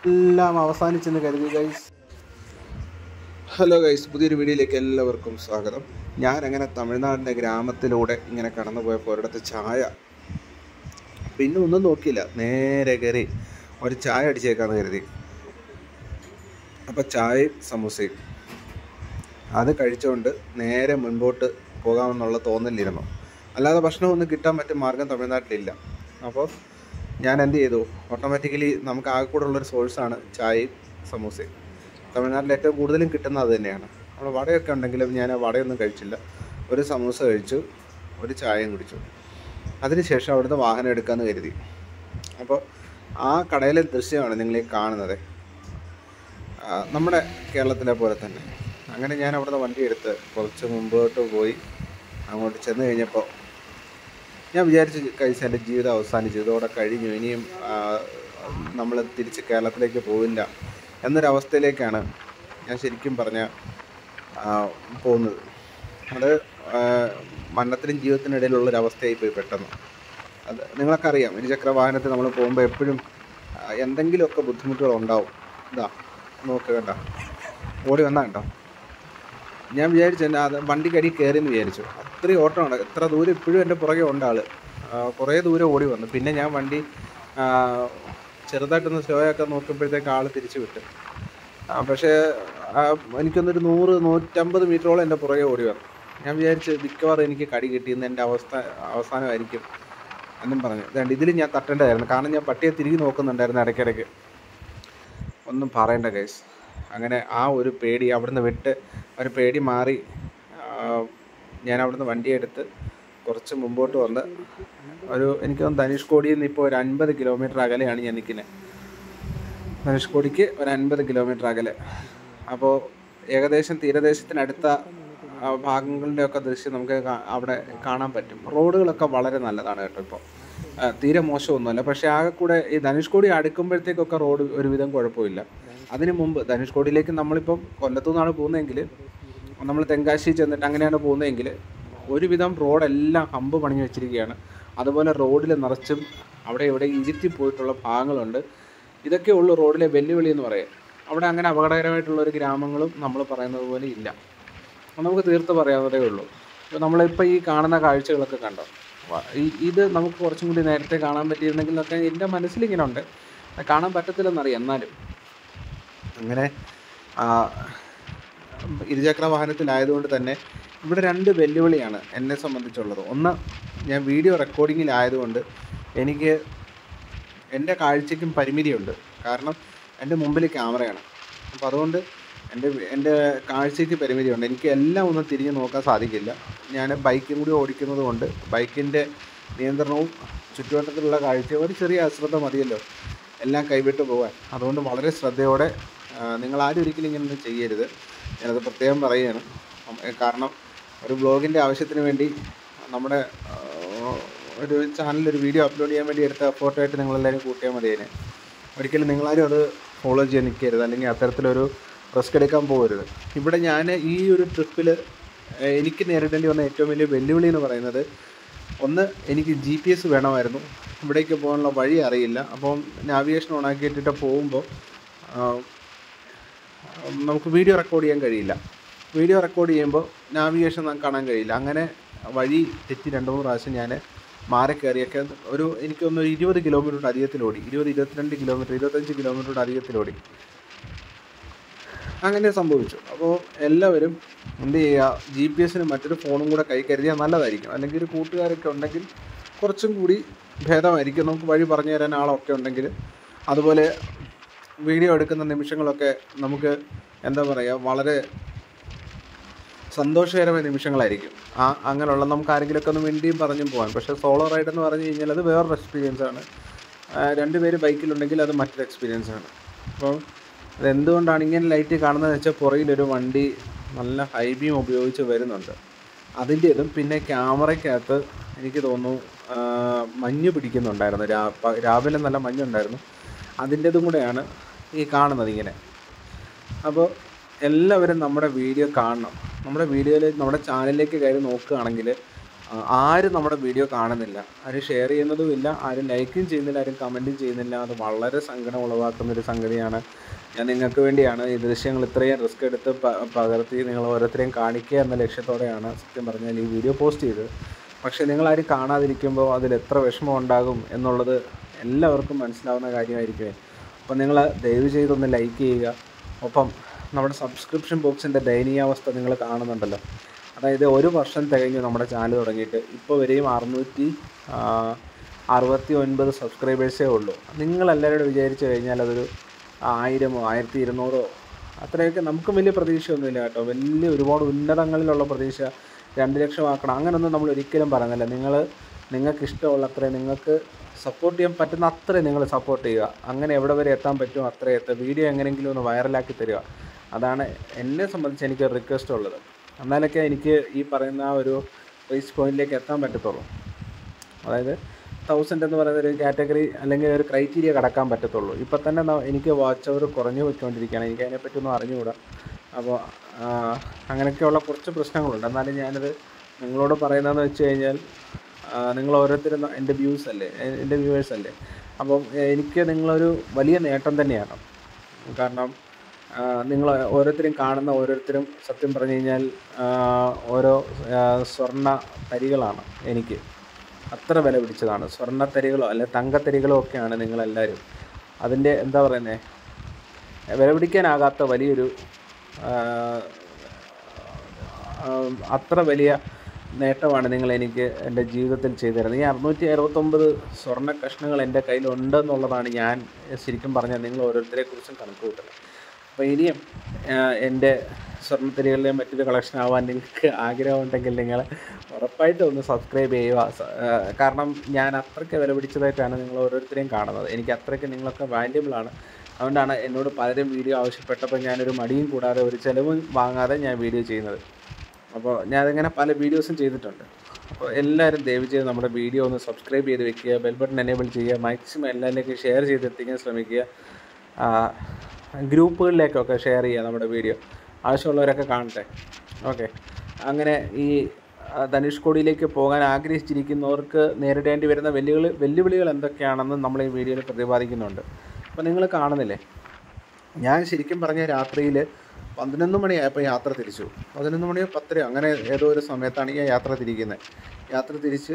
എല്ലാം അവസാനിച്ചെന്ന് കരുതി guys hello guys പുതിയൊരു വീഡിയോയിലേക്ക് എല്ലാവർക്കും സ്വാഗതം ഞാൻ അങ്ങനെ തമിഴ്നാടിൻ്റെ ഗ്രാമത്തിലൂടെ ഇങ്ങനെ കടന്നു പോയപ്പോൾ ഒരിടത്ത് ചായ പിന്നെ ഒന്നും നോക്കിയില്ല നേരെ കയറി ഒരു ചായ അടിച്ചേക്കാന്ന് കരുതി അപ്പോൾ ചായയും സമൂസയും അത് കഴിച്ചുകൊണ്ട് നേരെ മുൻപോട്ട് പോകാമെന്നുള്ള തോന്നലിരുന്നു അല്ലാതെ ഭക്ഷണമൊന്നും കിട്ടാൻ പറ്റിയ മാർഗം തമിഴ്നാട്ടിലില്ല അപ്പോൾ ഞാൻ എന്ത് ചെയ്തു ഓട്ടോമാറ്റിക്കലി നമുക്ക് ആകെ കൂടെ ഉള്ളൊരു സോഴ്സാണ് ചായയും സമൂസയും തമിഴ്നാട്ടിൽ ഏറ്റവും കൂടുതലും കിട്ടുന്നത് അത് തന്നെയാണ് നമ്മൾ വടയൊക്കെ ഉണ്ടെങ്കിലും ഞാൻ ആ വടയൊന്നും കഴിച്ചില്ല ഒരു സമൂസ കഴിച്ചു ഒരു ചായയും കുടിച്ചു അതിനുശേഷം അവിടുന്ന് വാഹനം എടുക്കാമെന്ന് കരുതി അപ്പോൾ ആ കടയിലെ ദൃശ്യമാണ് നിങ്ങളീ കാണുന്നത് ആ, നമ്മുടെ കേരളത്തിലെ പോലെ തന്നെ അങ്ങനെ ഞാൻ അവിടുന്ന് വണ്ടി എടുത്ത് കുറച്ച് മുമ്പോട്ട് പോയി അങ്ങോട്ട് ചെന്ന് കഴിഞ്ഞപ്പോൾ ഞാൻ വിചാരിച്ചു കഴിച്ച എൻ്റെ ജീവിതം അവസാനിച്ചു ഇതോടെ കഴിഞ്ഞു ഇനിയും നമ്മൾ തിരിച്ച് കേരളത്തിലേക്ക് പോവില്ല എന്നൊരവസ്ഥയിലേക്കാണ് ഞാൻ ശരിക്കും പറഞ്ഞ പോകുന്നത് അത് ആ, മരണത്തിനും ജീവിതത്തിനും ഇടയിലുള്ളൊരു അവസ്ഥയായി പോയി പെട്ടെന്ന് അത് നിങ്ങളൊക്കെ അറിയാം ഇരുചക്ര വാഹനത്തിൽ നമ്മൾ പോകുമ്പോൾ എപ്പോഴും ആ, എന്തെങ്കിലുമൊക്കെ ബുദ്ധിമുട്ടുകൾ ഉണ്ടാവും ഇതാ നോക്ക് കണ്ട ഓടി വന്നാ കേട്ടോ ഞാൻ വിചാരിച്ചു എൻ്റെ അത് വണ്ടിക്കടി കയറിയെന്ന് വിചാരിച്ചു അത്രയും ഓട്ടമാണ് എത്ര ദൂരം ഇപ്പോഴും എൻ്റെ പുറകെ ഉണ്ട് ആള് ആ, കുറേ ദൂരം ഓടി വന്നു പിന്നെ ഞാൻ വണ്ടി ആ, ചെറുതായിട്ടൊന്ന് സ്ലോ ആക്കാൻ നോക്കുമ്പോഴത്തേക്ക് ആൾ തിരിച്ചു വിട്ടു ആ, പക്ഷേ ആ, എനിക്കൊന്നൊരു നൂറ് നൂറ്റമ്പത് മീറ്ററോളം എൻ്റെ പുറകെ ഓടി വന്നു ഞാൻ വിചാരിച്ച് മിക്കവാറും എനിക്ക് കടി കിട്ടിയെന്ന് എൻ്റെ അവസ്ഥ അവസാനമായിരിക്കും എന്നും പറഞ്ഞു ഇതുണ്ട് ഇതിൽ ഞാൻ തട്ടേണ്ടതായിരുന്നു കാരണം ഞാൻ പട്ടിയെ തിരികെ നോക്കുന്നുണ്ടായിരുന്നു ഇടയ്ക്കിടയ്ക്ക് ഒന്നും പറയണ്ട കേസ് അങ്ങനെ ആ ഒരു പേടി അവിടുന്ന് വിട്ട് ഒരു പേടി മാറി ആ, ഞാൻ അവിടുന്ന് വണ്ടിയെടുത്ത് കുറച്ച് മുമ്പോട്ട് വന്ന് ഒരു എനിക്ക് തോന്നുന്നു ധനുഷ്കോടിയിൽ നിന്ന് ഇപ്പോൾ ഒരു അൻപത് കിലോമീറ്റർ അകലെയാണ് ഞാൻ നിൽക്കുന്നത് ധനുഷ്കോടിക്ക് ഒരു അൻപത് കിലോമീറ്റർ അകലെ അപ്പോൾ ഏകദേശം തീരദേശത്തിനടുത്ത ആ, ഭാഗങ്ങളുടെയൊക്കെ ദൃശ്യം നമുക്ക് കാ- അവിടെ കാണാൻ പറ്റും റോഡുകളൊക്കെ വളരെ നല്ലതാണ് കേട്ടോ ഇപ്പോൾ ആ, തീരെ മോശമൊന്നുമല്ല പക്ഷേ ആകെ കൂടെ ഈ ധനുഷ്കോടി അടുക്കുമ്പോഴത്തേക്കൊക്കെ റോഡ് ഒരുവിധം കുഴപ്പമില്ല അതിന് മുമ്പ് ധനുഷ്കോടിയിലേക്ക് നമ്മളിപ്പം കൊല്ലത്തു നിന്നാണ് പോകുന്നതെങ്കിൽ നമ്മൾ തെങ്കാശി ചെന്നിട്ട് അങ്ങനെയാണ് പോകുന്നതെങ്കിൽ ഒരുവിധം റോഡെല്ലാം ഹമ്പ് പണിഞ്ഞു വെച്ചിരിക്കുകയാണ് അതുപോലെ റോഡിൽ നിറച്ചും അവിടെ ഇവിടെ ഇരുത്തി പോയിട്ടുള്ള ഭാഗങ്ങളുണ്ട് ഇതൊക്കെ ഉള്ളൂ റോഡിലെ വെല്ലുവിളി എന്ന് പറയാം അവിടെ അങ്ങനെ അപകടകരമായിട്ടുള്ള ഒരു ഗ്രാമങ്ങളും നമ്മൾ പറയുന്നത് പോലെ ഇല്ല അത് നമുക്ക് തീർത്ത് പറയാവുന്നതേ ഉള്ളൂ ഇപ്പോൾ നമ്മളിപ്പോൾ ഈ കാണുന്ന കാഴ്ചകളൊക്കെ കണ്ടോ വ- ഈ- ഇത് നമുക്ക് കുറച്ചും കൂടി നേരത്തെ കാണാൻ പറ്റിയിരുന്നെങ്കിൽ എന്നൊക്കെ എൻ്റെ മനസ്സിലിങ്ങനെ ഉണ്ട് അത് കാണാൻ പറ്റത്തില്ലെന്നറിയാം എന്നാലും അങ്ങനെ ആ, ഇരുചക്ര വാഹനത്തിലായതുകൊണ്ട് തന്നെ ഇവിടെ രണ്ട് വെല്ലുവിളിയാണ് എന്നെ സംബന്ധിച്ചുള്ളത് ഒന്ന് ഞാൻ വീഡിയോ റെക്കോർഡിങ്ങിലായതുകൊണ്ട് എനിക്ക് എൻ്റെ കാഴ്ചയ്ക്കും പരിമിതിയുണ്ട് കാരണം എൻ്റെ മുമ്പിൽ ക്യാമറയാണ് അപ്പോൾ അതുകൊണ്ട് എൻ്റെ എൻ്റെ കാഴ്ചയ്ക്ക് പരിമിതിയുണ്ട് എനിക്ക് എല്ലാം ഒന്നും തിരിഞ്ഞ് നോക്കാൻ സാധിക്കില്ല ഞാൻ ബൈക്കും കൂടി ഓടിക്കുന്നത് കൊണ്ട് ബൈക്കിൻ്റെ നിയന്ത്രണവും ചുറ്റുവട്ടത്തിലുള്ള കാഴ്ച ഒരു ചെറിയ അശ്രദ്ധ മതിയല്ലോ എല്ലാം കൈവിട്ട് പോകാൻ അതുകൊണ്ട് വളരെ ശ്രദ്ധയോടെ ആ, നിങ്ങൾ ആരും ഒരിക്കലും ഇങ്ങനൊന്നും ചെയ്യരുത് ഞാനത് പ്രത്യേകം പറയുകയാണ് ഉം, ഏ, കാരണം ഒരു ബ്ലോഗിൻ്റെ ആവശ്യത്തിന് വേണ്ടി നമ്മുടെ ആ, ഒരു ചാനലിൽ ഒരു വീഡിയോ അപ്ലോഡ് ചെയ്യാൻ വേണ്ടി എടുത്ത ഫോട്ടോ ആയിട്ട് നിങ്ങളെല്ലാവരും കൂട്ടിയാൽ മതി അതിനെ ഒരിക്കലും നിങ്ങളാരും അത് ഫോളോ ചെയ്യാൻ നിൽക്കരുത് അല്ലെങ്കിൽ അത്തരത്തിലൊരു റിസ്ക് എടുക്കാൻ പോകരുത് ഇവിടെ ഞാൻ ഈ ഒരു ട്രിപ്പിൽ എനിക്ക് നേരിടേണ്ടി വന്ന ഏറ്റവും വലിയ വെല്ലുവിളി എന്ന് പറയുന്നത് ഒന്ന് എനിക്ക് ജി പി എസ് വേണമായിരുന്നു ഇവിടേക്ക് പോകാനുള്ള വഴി അറിയില്ല അപ്പം നാവിഗേഷൻ ഓണാക്കിയിട്ടിട്ട് പോകുമ്പോൾ നമുക്ക് വീഡിയോ റെക്കോർഡ് ചെയ്യാൻ കഴിയില്ല വീഡിയോ റെക്കോർഡ് ചെയ്യുമ്പോൾ നാവിഗേഷൻ നമുക്ക് കാണാൻ കഴിയില്ല അങ്ങനെ വഴി തെറ്റി രണ്ട് മൂന്ന് പ്രാവശ്യം ഞാൻ മാറി കയറിയൊക്കെ ഒരു എനിക്കൊന്ന് ഒരു ഇരുപത് കിലോമീറ്ററുടെ അധികത്തിലോടി ഇരുപത് ഇരുപത്തിരണ്ട് കിലോമീറ്റർ ഇരുപത്തഞ്ച് കിലോമീറ്ററുടെ അധികത്തിലോടി അങ്ങനെ സംഭവിച്ചു അപ്പോൾ എല്ലാവരും എന്ത് ചെയ്യുക ജി പി എസിന് മറ്റൊരു ഫോണും കൂടെ കൈ കരുതിയാൽ നല്ലതായിരിക്കും അല്ലെങ്കിൽ ഒരു കൂട്ടുകാരൊക്കെ ഉണ്ടെങ്കിൽ കുറച്ചും കൂടി ഭേദമായിരിക്കും നമുക്ക് വഴി പറഞ്ഞു തരാൻ ആളൊക്കെ ഉണ്ടെങ്കിൽ അതുപോലെ വീഡിയോ എടുക്കുന്ന നിമിഷങ്ങളൊക്കെ നമുക്ക് എന്താ പറയുക വളരെ സന്തോഷകരമായ നിമിഷങ്ങളായിരിക്കും ആ അങ്ങനെയുള്ള നമുക്ക് ആരെങ്കിലുമൊക്കെ ഒന്ന് വേണ്ടിയും പറഞ്ഞും പോകാൻ പക്ഷേ സോളോ റൈഡ് എന്ന് പറഞ്ഞു കഴിഞ്ഞാൽ അത് വേറൊരു എക്സ്പീരിയൻസ് ആണ് ആ, രണ്ട് പേര് ബൈക്കിലുണ്ടെങ്കിൽ അത് മറ്റൊരു എക്സ്പീരിയൻസ് ആണ് അപ്പോൾ അതെന്തുകൊണ്ടാണ് ഇങ്ങനെ ലൈറ്റ് കാണുന്നതെന്ന് വെച്ചാൽ പുറകിലൊരു വണ്ടി നല്ല ഹൈ ബീം ഉപയോഗിച്ച് വരുന്നുണ്ട് അതിൻ്റേതും പിന്നെ ക്യാമറയ്ക്കകത്ത് എനിക്ക് തോന്നുന്നു ആ, മഞ്ഞ് പിടിക്കുന്നുണ്ടായിരുന്നു രാ പ- രാവിലെ നല്ല മഞ്ഞുണ്ടായിരുന്നു അതിൻ്റേതും കൂടെയാണ് ഈ കാണുന്നത് ഇങ്ങനെ അപ്പോൾ എല്ലാവരും നമ്മുടെ വീഡിയോ കാണണം നമ്മുടെ വീഡിയോയിൽ നമ്മുടെ ചാനലിലേക്ക് കയറി നോക്കുകയാണെങ്കിൽ ആ, ആരും നമ്മുടെ വീഡിയോ കാണുന്നില്ല ആരും ഷെയർ ചെയ്യുന്നതുമില്ല ആരും ലൈക്കും ചെയ്യുന്നില്ല ആരും കമൻറ്റും ചെയ്യുന്നില്ല അത് വളരെ സങ്കടം ഉളവാക്കുന്ന ഒരു സംഗതിയാണ് ഞാൻ നിങ്ങൾക്ക് വേണ്ടിയാണ് ഈ ദൃശ്യങ്ങൾ ഇത്രയും റിസ്ക് എടുത്ത് പ- പകർത്തി നിങ്ങൾ ഓരോരുത്തരെയും കാണിക്കുക എന്ന ലക്ഷ്യത്തോടെയാണ് സത്യം പറഞ്ഞാൽ ഈ വീഡിയോ പോസ്റ്റ് ചെയ്തത് പക്ഷേ നിങ്ങളാരും കാണാതിരിക്കുമ്പോൾ അതിൽ എത്ര വിഷമം ഉണ്ടാകും എന്നുള്ളത് എല്ലാവർക്കും മനസ്സിലാവുന്ന കാര്യമായിരിക്കും അപ്പോൾ നിങ്ങൾ ദയവ് ചെയ്തൊന്ന് ലൈക്ക് ചെയ്യുക ഒപ്പം നമ്മുടെ സബ്സ്ക്രിപ്ഷൻ ബോക്സിൻ്റെ ദയനീയാവസ്ഥ നിങ്ങൾ കാണുന്നുണ്ടല്ലോ അതായത് ഒരു വർഷം തികഞ്ഞു നമ്മുടെ ചാനൽ തുടങ്ങിയിട്ട് ഇപ്പോൾ വരെയും അറുന്നൂറ്റി അറുപത്തി ഒൻപത് സബ്സ്ക്രൈബേഴ്സേ ഉള്ളൂ നിങ്ങളെല്ലാവരോടും വിചാരിച്ചു കഴിഞ്ഞാൽ അതൊരു ആയിരമോ ആയിരത്തി ഇരുന്നൂറോ അത്രയൊക്കെ നമുക്കും വലിയ പ്രതീക്ഷയൊന്നുമില്ല കേട്ടോ വലിയ ഒരുപാട് ഉന്നതങ്ങളിലുള്ള പ്രതീക്ഷ രണ്ട് ലക്ഷം ആക്കണം അങ്ങനൊന്നും നമ്മൾ ഒരിക്കലും പറയുന്നില്ല നിങ്ങൾ നിങ്ങൾക്ക് ഇഷ്ടമുള്ള അത്രയും നിങ്ങൾക്ക് സപ്പോർട്ട് ചെയ്യാൻ പറ്റുന്ന അത്രയും നിങ്ങൾ സപ്പോർട്ട് ചെയ്യുക അങ്ങനെ എവിടെ വരെ എത്താൻ പറ്റുമോ അത്രയും എത്തുക വീഡിയോ എങ്ങനെയെങ്കിലും ഒന്ന് വൈറലാക്കി തരിക അതാണ് എന്നെ സംബന്ധിച്ച് എനിക്ക് റിക്വസ്റ്റ് ഉള്ളത് എന്നാലൊക്കെ എനിക്ക് ഈ പറയുന്ന ആ ഒരു റേസ് പോയിന്റിലേക്ക് എത്താൻ പറ്റത്തുള്ളൂ അതായത് തൗസൻഡ് എന്ന് പറയുന്ന ഒരു കാറ്റഗറി അല്ലെങ്കിൽ ഒരു ക്രൈറ്റീരിയ കടക്കാൻ പറ്റത്തുള്ളൂ ഇപ്പം തന്നെ ന- എനിക്ക് വാച്ച് അവർ കുറഞ്ഞു പോയിക്കൊണ്ടിരിക്കുകയാണ് എനിക്ക് അതിനെപ്പറ്റി ഒന്നും അറിഞ്ഞുകൂടാ അപ്പോൾ അങ്ങനെയൊക്കെയുള്ള കുറച്ച് പ്രശ്നങ്ങളുണ്ട് എന്നാലും ഞാനത് നിങ്ങളോട് പറയുന്നതെന്ന് വെച്ച് കഴിഞ്ഞാൽ ആ, നിങ്ങൾ ഓരോരുത്തരും ന- എൻ്റെ വ്യൂസ് അല്ലേ എ- എൻ്റെ വ്യൂവേഴ്സ് അല്ലേ അപ്പം എനിക്ക് നിങ്ങളൊരു വലിയ നേട്ടം തന്നെയാണ് കാരണം ആ, നിങ്ങൾ ഓരോരുത്തരും കാണുന്ന ഓരോരുത്തരും സത്യം പറഞ്ഞു കഴിഞ്ഞാൽ ആ, ഓരോ ആ, സ്വർണ്ണ തരികളാണ് എനിക്ക് അത്ര വില പിടിച്ചതാണ് സ്വർണ്ണത്തരികളോ അല്ലെ തങ്കത്തരികളോ ഒക്കെയാണ് നിങ്ങളെല്ലാവരും അതിൻ്റെ എന്താ പറയുന്നത് വില പിടിക്കാനാകാത്ത വലിയൊരു ആ, ആ, അത്ര വലിയ നേട്ടമാണ് നിങ്ങൾ എനിക്ക് എൻ്റെ ജീവിതത്തിൽ ചെയ്തു തരുന്നത് ഈ അറുന്നൂറ്റി അറുപത്തൊമ്പത് സ്വർണ്ണ കഷ്ണങ്ങൾ എൻ്റെ കയ്യിലുണ്ടെന്നുള്ളതാണ് ഞാൻ ശരിക്കും പറഞ്ഞാൽ നിങ്ങൾ ഓരോരുത്തരെ കുറിച്ചും കണക്ക് കൂട്ടുന്നത് അപ്പോൾ ഇനിയും ആ, എൻ്റെ സ്വർണ്ണത്തരികളുടെയും മറ്റൊരു കളക്ഷൻ ആവാൻ നിങ്ങൾക്ക് ആഗ്രഹമുണ്ടെങ്കിൽ നിങ്ങൾ ഉറപ്പായിട്ടും ഒന്ന് സബ്സ്ക്രൈബ് ചെയ്യുക സ- ആ, കാരണം ഞാൻ അത്രയ്ക്ക് വില പിടിച്ചതായിട്ടാണ് നിങ്ങൾ ഓരോരുത്തരെയും കാണുന്നത് എനിക്ക് അത്രയ്ക്ക് നിങ്ങളൊക്കെ വാല്യബിൾ ആണ് അതുകൊണ്ടാണ് എന്നോട് പലരും വീഡിയോ ആവശ്യപ്പെട്ടപ്പോൾ ഞാനൊരു മടിയും കൂടാതെ ഒരു ചിലവും വാങ്ങാതെ ഞാൻ വീഡിയോ ചെയ്യുന്നത് അപ്പോൾ ഞാനതിങ്ങനെ പല വീഡിയോസും ചെയ്തിട്ടുണ്ട് അപ്പോൾ എല്ലാവരും ദയവ് ചെയ്ത് നമ്മുടെ വീഡിയോ ഒന്ന് സബ്സ്ക്രൈബ് ചെയ്ത് വെക്കുക ബെൽ ബട്ടൺ എനേബിൾ ചെയ്യുക മാക്സിമം എല്ലാവരിലേക്കും ഷെയർ ചെയ്തെത്തിക്കാൻ ശ്രമിക്കുക ആ, ഗ്രൂപ്പുകളിലേക്കൊക്കെ ഷെയർ ചെയ്യുക നമ്മുടെ വീഡിയോ ആവശ്യമുള്ളവരൊക്കെ കാണട്ടെ ഓക്കെ അങ്ങനെ ഈ ആ, ധനുഷ്കോടിയിലേക്ക് പോകാൻ ആഗ്രഹിച്ചിരിക്കുന്നവർക്ക് നേരിടേണ്ടി വരുന്ന വെല്ലുവിളി വെല്ലുവിളികൾ എന്തൊക്കെയാണെന്ന് നമ്മൾ ഈ വീഡിയോയിൽ പ്രതിപാദിക്കുന്നുണ്ട് അപ്പോൾ നിങ്ങൾ കാണുന്നില്ലേ ഞാൻ ശരിക്കും പറഞ്ഞ രാത്രിയിൽ പതിനൊന്ന് മണിയായപ്പോൾ യാത്ര തിരിച്ചു പതിനൊന്ന് മണിയോ പത്തരയോ അങ്ങനെ ഏതോ ഒരു സമയത്താണ് ഈ യാത്ര തിരിക്കുന്നത് യാത്ര തിരിച്ച്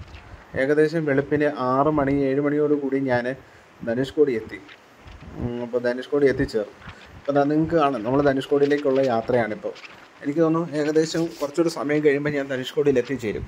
ഏകദേശം വെളുപ്പിന് ആറ് മണി ഏഴ് മണിയോട് കൂടി ഞാൻ ധനുഷ്കോടി എത്തി അപ്പോൾ ധനുഷ്കോടി എത്തിച്ചേർന്നു അപ്പോൾ ദാ നിങ്ങൾക്ക് കാണാം നമ്മൾ ധനുഷ്കോടിയിലേക്കുള്ള യാത്രയാണിപ്പോൾ എനിക്ക് തോന്നുന്നു ഏകദേശം കുറച്ചുകൂടി സമയം കഴിയുമ്പോൾ ഞാൻ ധനുഷ്കോടിയിൽ എത്തിച്ചേരും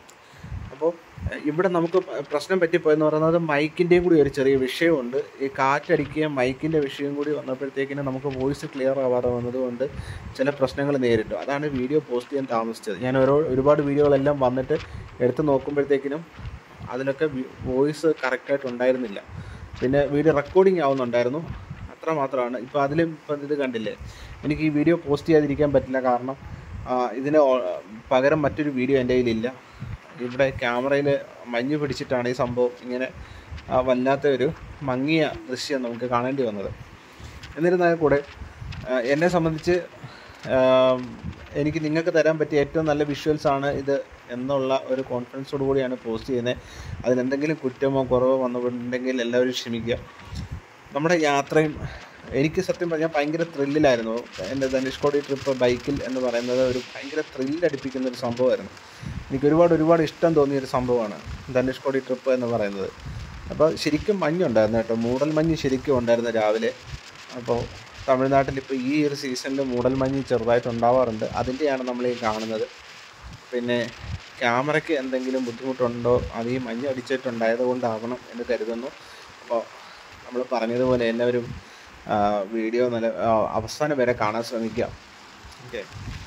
അപ്പോൾ എഹ്, ഇവിടെ നമുക്ക് പ- പ്രശ്നം പറ്റിപ്പോയെന്ന് പറയുന്നത് മൈക്കിൻ്റെയും കൂടി ഒരു ചെറിയ വിഷയമുണ്ട് ഈ കാറ്റടിക്കുകയും മൈക്കിൻ്റെ വിഷയം കൂടി വന്നപ്പോഴത്തേക്കിനും നമുക്ക് വോയിസ് ക്ലിയർ ആവാതെ വന്നതുകൊണ്ട് ചില പ്രശ്നങ്ങൾ നേരിട്ടു അതാണ് വീഡിയോ പോസ്റ്റ് ചെയ്യാൻ താമസിച്ചത് ഞാൻ ഓരോ ഒരുപാട് വീഡിയോകളെല്ലാം വന്നിട്ട് എടുത്ത് നോക്കുമ്പോഴത്തേക്കിനും അതിലൊക്കെ വോയിസ് കറക്റ്റായിട്ട് ഉണ്ടായിരുന്നില്ല പിന്നെ വീഡിയോ റെക്കോർഡിംഗ് ആവുന്നുണ്ടായിരുന്നു അത്ര മാത്രമാണ് ഇപ്പോൾ അതിലും ഇപ്പം ഇത് കണ്ടില്ലേ എനിക്ക് ഈ വീഡിയോ പോസ്റ്റ് ചെയ്യാതിരിക്കാൻ പറ്റില്ല കാരണം ആ, ഇതിന് ഓ- പകരം മറ്റൊരു വീഡിയോ എൻ്റെ കയ്യിലില്ല ഇവിടെ ക്യാമറയിൽ മഞ്ഞ് പിടിച്ചിട്ടാണ് ഈ സംഭവം ഇങ്ങനെ ആ, വല്ലാത്ത ഒരു മങ്ങിയ ദൃശ്യം നമുക്ക് കാണേണ്ടി വന്നത് എന്നിരുന്നാൽ കൂടെ ആ, എന്നെ സംബന്ധിച്ച് ആ, എനിക്ക് നിങ്ങൾക്ക് തരാൻ പറ്റിയ ഏറ്റവും നല്ല വിഷ്വൽസ് ആണ് ഇത് എന്നുള്ള ഒരു കോൺഫിഡൻസോട് കൂടിയാണ് പോസ്റ്റ് ചെയ്യുന്നത് അതിനെന്തെങ്കിലും കുറ്റമോ കുറവോ വന്നിട്ടുണ്ടെങ്കിൽ എല്ലാവരും ക്ഷമിക്കുക നമ്മുടെ യാത്രയും എനിക്ക് സത്യം പറഞ്ഞാൽ ഭയങ്കര ത്രില്ലിലായിരുന്നു എൻ്റെ ധനുഷ്കോടി ട്രിപ്പ് ബൈക്കിൽ എന്ന് പറയുന്നത് ഒരു ഭയങ്കര ത്രില്ലടിപ്പിക്കുന്ന ഒരു സംഭവമായിരുന്നു എനിക്ക് ഒരുപാട് ഒരുപാട് ഇഷ്ടം തോന്നിയ ഒരു സംഭവമാണ് ധനുഷ്കോടി ട്രിപ്പ് എന്ന് പറയുന്നത് അപ്പോൾ ശരിക്കും മഞ്ഞുണ്ടായിരുന്നു കേട്ടോ മൂടൽ മഞ്ഞ് ശരിക്കും ഉണ്ടായിരുന്നു രാവിലെ അപ്പോൾ തമിഴ്നാട്ടിൽ ഇപ്പോൾ ഈ ഒരു സീസണിൽ മൂടൽ മഞ്ഞ് ചെറുതായിട്ട് ഉണ്ടാവാറുണ്ട് അതിൻ്റെയാണ് നമ്മൾ ഈ കാണുന്നത് പിന്നെ ക്യാമറയ്ക്ക് എന്തെങ്കിലും ബുദ്ധിമുട്ടുണ്ടോ അത് ഈ മഞ്ഞ് അടിച്ചിട്ടുണ്ടായത് കൊണ്ടാവണം എന്ന് കരുതുന്നു അപ്പോൾ നമ്മൾ പറഞ്ഞതുപോലെ എല്ലാവരും ആ, വീഡിയോ നല്ല ആ, അവസാനം വരെ കാണാൻ ശ്രമിക്കുക ഓക്കെ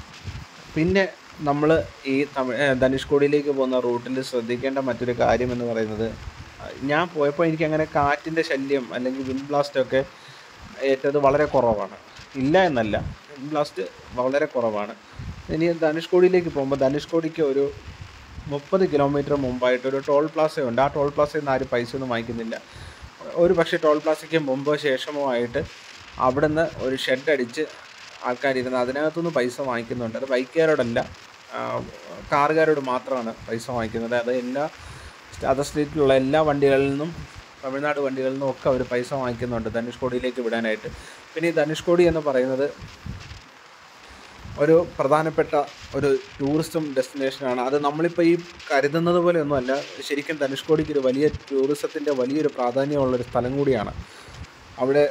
പിന്നെ നമ്മൾ ഈ തമിഴ് ഏ, ധനുഷ്കോടിയിലേക്ക് പോകുന്ന റൂട്ടിൽ ശ്രദ്ധിക്കേണ്ട മറ്റൊരു കാര്യം എന്ന് പറയുന്നത് ആ, ഞാൻ പോയപ്പോൾ എനിക്ക് അങ്ങനെ കാറ്റിൻ്റെ ശല്യം അല്ലെങ്കിൽ വിൻഡ് ബ്ലാസ്റ്റ് ഒക്കെ ഏറ്റത് വളരെ കുറവാണ് ഇല്ല എന്നല്ല വിൻഡ് ബ്ലാസ്റ്റ് വളരെ കുറവാണ് ഇനി ധനുഷ്കോടിയിലേക്ക് പോകുമ്പോൾ ധനുഷ്കോടിക്ക് ഒരു മുപ്പത് കിലോമീറ്റർ മുമ്പായിട്ട് ഒരു ടോൾ പ്ലാസ ഉണ്ട് ആ ടോൾ പ്ലാസയിൽ നിന്ന് ആരും പൈസ ഒന്നും വാങ്ങിക്കുന്നില്ല ഒരു പക്ഷേ ടോൾ പ്ലാസയ്ക്ക് മുമ്പോ ശേഷമോ ആയിട്ട് അവിടുന്ന് ഒരു ഷെഡ് അടിച്ച് ആൾക്കാരിരുന്ന് അതിനകത്തുനിന്ന് പൈസ വാങ്ങിക്കുന്നുണ്ട് അത് ബൈക്കുകാരോടല്ല കാറുകാരോട് മാത്രമാണ് പൈസ വാങ്ങിക്കുന്നത് അത് എല്ലാ അതർ സ്റ്റേറ്റിലുള്ള എല്ലാ വണ്ടികളിൽ നിന്നും തമിഴ്നാട് വണ്ടികളിൽ നിന്നും ഒക്കെ അവർ പൈസ വാങ്ങിക്കുന്നുണ്ട് ധനുഷ്കോടിയിലേക്ക് വിടാനായിട്ട് പിന്നെ ഈ ധനുഷ്കോടി എന്ന് പറയുന്നത് ഒരു പ്രധാനപ്പെട്ട ഒരു ടൂറിസം ഡെസ്റ്റിനേഷനാണ് അത് നമ്മളിപ്പോൾ ഈ കരുതുന്നത് പോലെയൊന്നുമല്ല ശരിക്കും ധനുഷ്കോടിക്ക് ഒരു വലിയ ടൂറിസത്തിൻ്റെ വലിയൊരു പ്രാധാന്യമുള്ളൊരു സ്ഥലം കൂടിയാണ് അവിടെ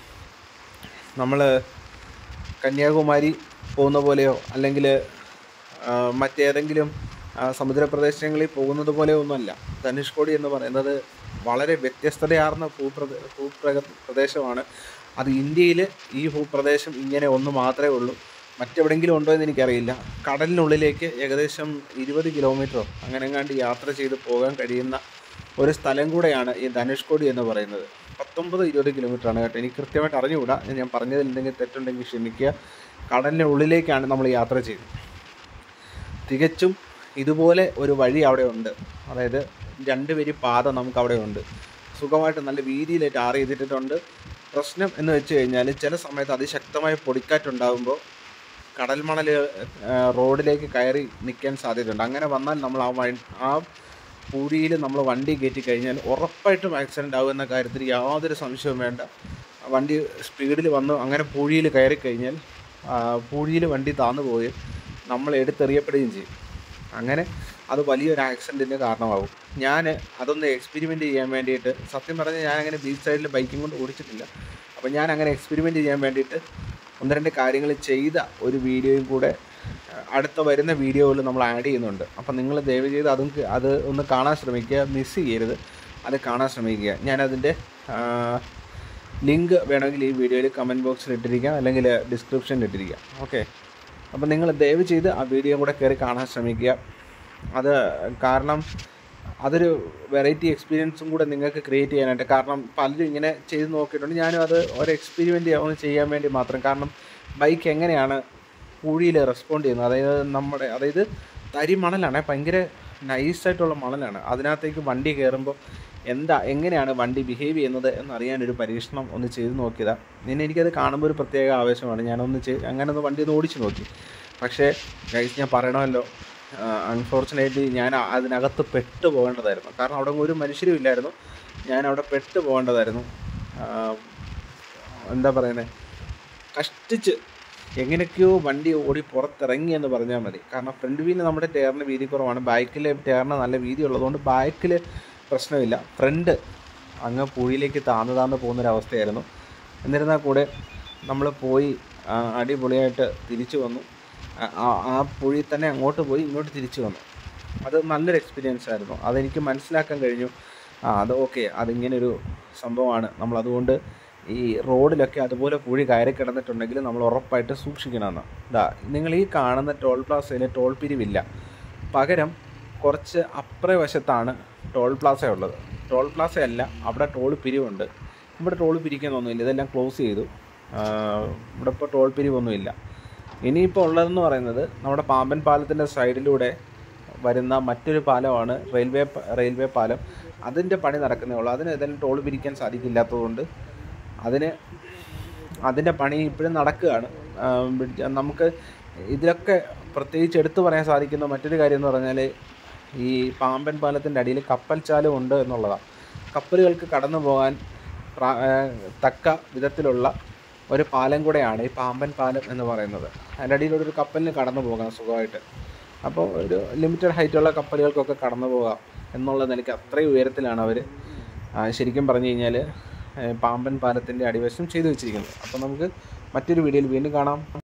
നമ്മൾ കന്യാകുമാരി പോകുന്ന പോലെയോ അല്ലെങ്കിൽ മറ്റേതെങ്കിലും ആ, സമുദ്രപ്രദേശങ്ങളിൽ പോകുന്നത് പോലെയോ ഒന്നുമല്ല ധനുഷ്കോടി എന്ന് പറയുന്നത് വളരെ വ്യത്യസ്തതയാർന്ന ഭൂപ്രദ ഭൂപ്രക പ്രദേശമാണ് അത് ഇന്ത്യയിൽ ഈ ഭൂപ്രദേശം ഇങ്ങനെ ഒന്ന് മാത്രമേ ഉള്ളൂ മറ്റെവിടെയെങ്കിലും ഉണ്ടോ എന്ന് എനിക്കറിയില്ല കടലിനുള്ളിലേക്ക് ഏകദേശം ഇരുപത് കിലോമീറ്ററോ അങ്ങനെ എങ്ങാണ്ട് യാത്ര ചെയ്ത് പോകാൻ കഴിയുന്ന ഒരു സ്ഥലം കൂടെയാണ് ഈ ധനുഷ്കോടി എന്ന് പറയുന്നത് പത്തൊമ്പത് ഇരുപത് കിലോമീറ്റർ ആണ് കേട്ടോ എനിക്ക് കൃത്യമായിട്ട് അറിഞ്ഞുകൂടാ ഞാൻ പറഞ്ഞതിൽ എന്തെങ്കിലും തെറ്റുണ്ടെങ്കിൽ ക്ഷമിക്കുക കടലിൻ്റെ ഉള്ളിലേക്കാണ് നമ്മൾ യാത്ര ചെയ്തത് തികച്ചും ഇതുപോലെ ഒരു വഴി അവിടെ ഉണ്ട് അതായത് രണ്ട് വരി പാത നമുക്ക് അവിടെ ഉണ്ട് സുഖമായിട്ട് നല്ല വീതിയിൽ ടാർ ചെയ്തിട്ടുണ്ട് പ്രശ്നം എന്ന് വെച്ച് കഴിഞ്ഞാൽ ചില സമയത്ത് അതിശക്തമായ പൊടിക്കാറ്റുണ്ടാകുമ്പോൾ കടൽ മണൽ റോഡിലേക്ക് കയറി നിൽക്കാൻ സാധ്യതയുണ്ട് അങ്ങനെ വന്നാൽ നമ്മൾ ആ വഴി ആ പൂഴിയിൽ നമ്മൾ വണ്ടി കയറ്റി കഴിഞ്ഞാൽ ഉറപ്പായിട്ടും ആക്സിഡൻ്റ് ആകുമെന്ന കാര്യത്തിൽ യാതൊരു സംശയവും വേണ്ട വണ്ടി സ്പീഡിൽ വന്ന് അങ്ങനെ പൂഴിയിൽ കയറി കഴിഞ്ഞാൽ പൂഴിയിൽ വണ്ടി താന്നു പോവുകയും നമ്മൾ എടുത്തെറിയപ്പെടുകയും ചെയ്യും അങ്ങനെ അത് വലിയൊരു ആക്സിഡൻറ്റിന് കാരണമാകും ഞാൻ അതൊന്ന് എക്സ്പെരിമെൻ്റ് ചെയ്യാൻ വേണ്ടിയിട്ട് സത്യം പറഞ്ഞാൽ ഞാൻ അങ്ങനെ ബീച്ച് സൈഡിൽ ബൈക്കും കൊണ്ട് ഓടിച്ചിട്ടില്ല അപ്പോൾ ഞാൻ അങ്ങനെ എക്സ്പെരിമെൻ്റ് ചെയ്യാൻ വേണ്ടിയിട്ട് ഒന്ന് രണ്ട് കാര്യങ്ങൾ ചെയ്ത ഒരു വീഡിയോയും കൂടെ അഹ് അടുത്ത വരുന്ന വീഡിയോയിൽ നമ്മൾ ആഡ് ചെയ്യുന്നുണ്ട് അപ്പം നിങ്ങൾ ദയവ് ചെയ്ത് അതും ക- അത് ഒന്ന് കാണാൻ ശ്രമിക്കുക മിസ് ചെയ്യരുത് അത് കാണാൻ ശ്രമിക്കുക ഞാനതിൻ്റെ ലിങ്ക് വേണമെങ്കിൽ ഈ വീഡിയോയിൽ കമൻറ്റ് ബോക്സിൽ ഇട്ടിരിക്കാം അല്ലെങ്കിൽ ഡിസ്ക്രിപ്ഷനിൽ ഇട്ടിരിക്കാം ഓക്കെ അപ്പം നിങ്ങൾ ദയവ് ചെയ്ത് ആ വീഡിയോ കൂടെ കയറി കാണാൻ ശ്രമിക്കുക അത് കാരണം അതൊരു വെറൈറ്റി എക്സ്പീരിയൻസും കൂടെ നിങ്ങൾക്ക് ക്രിയേറ്റ് ചെയ്യാനായിട്ട് കാരണം പലരും ഇങ്ങനെ ചെയ്ത് നോക്കിയിട്ടുണ്ട് ഞാനും അത് ഒരു എക്സ്പെരിമെൻ്റ് ഒന്ന് ചെയ്യാൻ വേണ്ടി മാത്രം കാരണം ബൈക്ക് എങ്ങനെയാണ് പൂഴിയിൽ റെസ്പോണ്ട് ചെയ്യുന്നത് അതായത് നമ്മുടെ അതായത് തരി മണലാണ് ഭയങ്കര നൈസായിട്ടുള്ള മണലാണ് അതിനകത്തേക്ക് വണ്ടി കയറുമ്പോൾ എന്താ എങ്ങനെയാണ് വണ്ടി ബിഹേവ് ചെയ്യുന്നത് എന്നറിയാനൊരു പരീക്ഷണം ഒന്ന് ചെയ്ത് നോക്കിയതാണ് പിന്നെ എനിക്കത് കാണുമ്പോൾ ഒരു പ്രത്യേക ആവേശമാണ് ഞാനൊന്ന് ചെയ് അങ്ങനെ ഒന്ന് വണ്ടി ഒന്ന് ഓടിച്ച് നോക്കി പക്ഷേ ഗൈസ് ഞാൻ പറയണമല്ലോ അൺഫോർച്ചുനേറ്റ്ലി ഞാൻ അതിനകത്ത് പെട്ടു പോകേണ്ടതായിരുന്നു കാരണം അവിടെ ഒരു മനുഷ്യരും ഇല്ലായിരുന്നു ഞാൻ അവിടെ പെട്ടു പോകേണ്ടതായിരുന്നു ആ, എന്താ പറയുന്നത് കഷ്ടിച്ച് എങ്ങനെയൊക്കെയോ വണ്ടി ഓടി പുറത്തിറങ്ങി എന്ന് പറഞ്ഞാൽ മതി കാരണം ഫ്രണ്ട് വീല് നമ്മുടെ ടയറിന് വീതി കുറവാണ് ബാക്കിലെ ടയറിന് നല്ല വീതി ഉള്ളതുകൊണ്ട് ബാക്കിൽ പ്രശ്നമില്ല ഫ്രണ്ട് അങ്ങ് പൂഴിയിലേക്ക് താന്ന് താന്ന് പോകുന്നൊരവസ്ഥയായിരുന്നു എന്നിരുന്നാൽ കൂടെ നമ്മൾ പോയി ആ, അടിപൊളിയായിട്ട് തിരിച്ചു വന്നു ആ- ആ- ആ പുഴി തന്നെ അങ്ങോട്ട് പോയി ഇങ്ങോട്ട് തിരിച്ചു വന്നു അത് നല്ലൊരു എക്സ്പീരിയൻസ് ആയിരുന്നു അതെനിക്ക് മനസ്സിലാക്കാൻ കഴിഞ്ഞു ആ അത് ഓക്കെ അതിങ്ങനൊരു സംഭവമാണ് നമ്മൾ അതുകൊണ്ട് ഈ റോഡിലൊക്കെ അതുപോലെ പുഴി കയറി കിടന്നിട്ടുണ്ടെങ്കിൽ നമ്മൾ ഉറപ്പായിട്ട് സൂക്ഷിക്കണമെന്ന് ഇതാ നിങ്ങൾ ഈ കാണുന്ന ടോൾ പ്ലാസയിൽ ടോൾ പിരിവില്ല പകരം കുറച്ച് അപ്പുറ വശത്താണ് ടോൾ പ്ലാസ ഉള്ളത് ടോൾ പ്ലാസ അല്ല അവിടെ ടോൾ പിരിവുണ്ട് ഇവിടെ ടോൾ പിരിക്കുന്നൊന്നുമില്ല ഇതെല്ലാം ക്ലോസ് ചെയ്തു ആ, ഇവിടെ ഇപ്പോൾ ടോൾ പിരിവൊന്നുമില്ല ഇനിയിപ്പോൾ ഉള്ളതെന്ന് പറയുന്നത് നമ്മുടെ പാമ്പൻ പാലത്തിൻ്റെ സൈഡിലൂടെ വരുന്ന മറ്റൊരു പാലമാണ് റെയിൽവേ പ- റെയിൽവേ പാലം അതിൻ്റെ പണി നടക്കുന്നേ ഉള്ളൂ അതിന് ഏതായാലും ടോൾ പിരിക്കാൻ സാധിക്കില്ലാത്തതുകൊണ്ട് അതിന് അതിൻ്റെ പണി ഇപ്പോഴും നടക്കുകയാണ് ആ, പിടിച്ച- നമുക്ക് ഇതിലൊക്കെ പ്രത്യേകിച്ച് എടുത്തു പറയാൻ സാധിക്കുന്ന മറ്റൊരു കാര്യം എന്ന് പറഞ്ഞാൽ ഈ പാമ്പൻ പാലത്തിൻ്റെ അടിയിൽ കപ്പൽ ചാലും ഉണ്ട് എന്നുള്ളതാണ് കപ്പലുകൾക്ക് കടന്നു പോകാൻ പ്രാ- ആ, തക്ക വിധത്തിലുള്ള ഒരു പാലം കൂടെയാണ് ഈ പാമ്പൻ പാലം എന്ന് പറയുന്നത് അതിൻ്റെ അടിയിലൂടെ ഒരു കപ്പലിന് കടന്നു പോകാം സുഖമായിട്ട് അപ്പോൾ ഒരു ലിമിറ്റഡ് ഹൈറ്റുള്ള കപ്പലുകൾക്കൊക്കെ കടന്നു പോകാം എന്നുള്ള നിലയ്ക്ക് അത്രയും ഉയരത്തിലാണ് അവർ ശരിക്കും പറഞ്ഞു കഴിഞ്ഞാൽ പാമ്പൻ പാലത്തിൻ്റെ അടിവശം ചെയ്തു വെച്ചിരിക്കുന്നത് അപ്പോൾ നമുക്ക് മറ്റൊരു വീഡിയോയിൽ വീണ്ടും കാണാം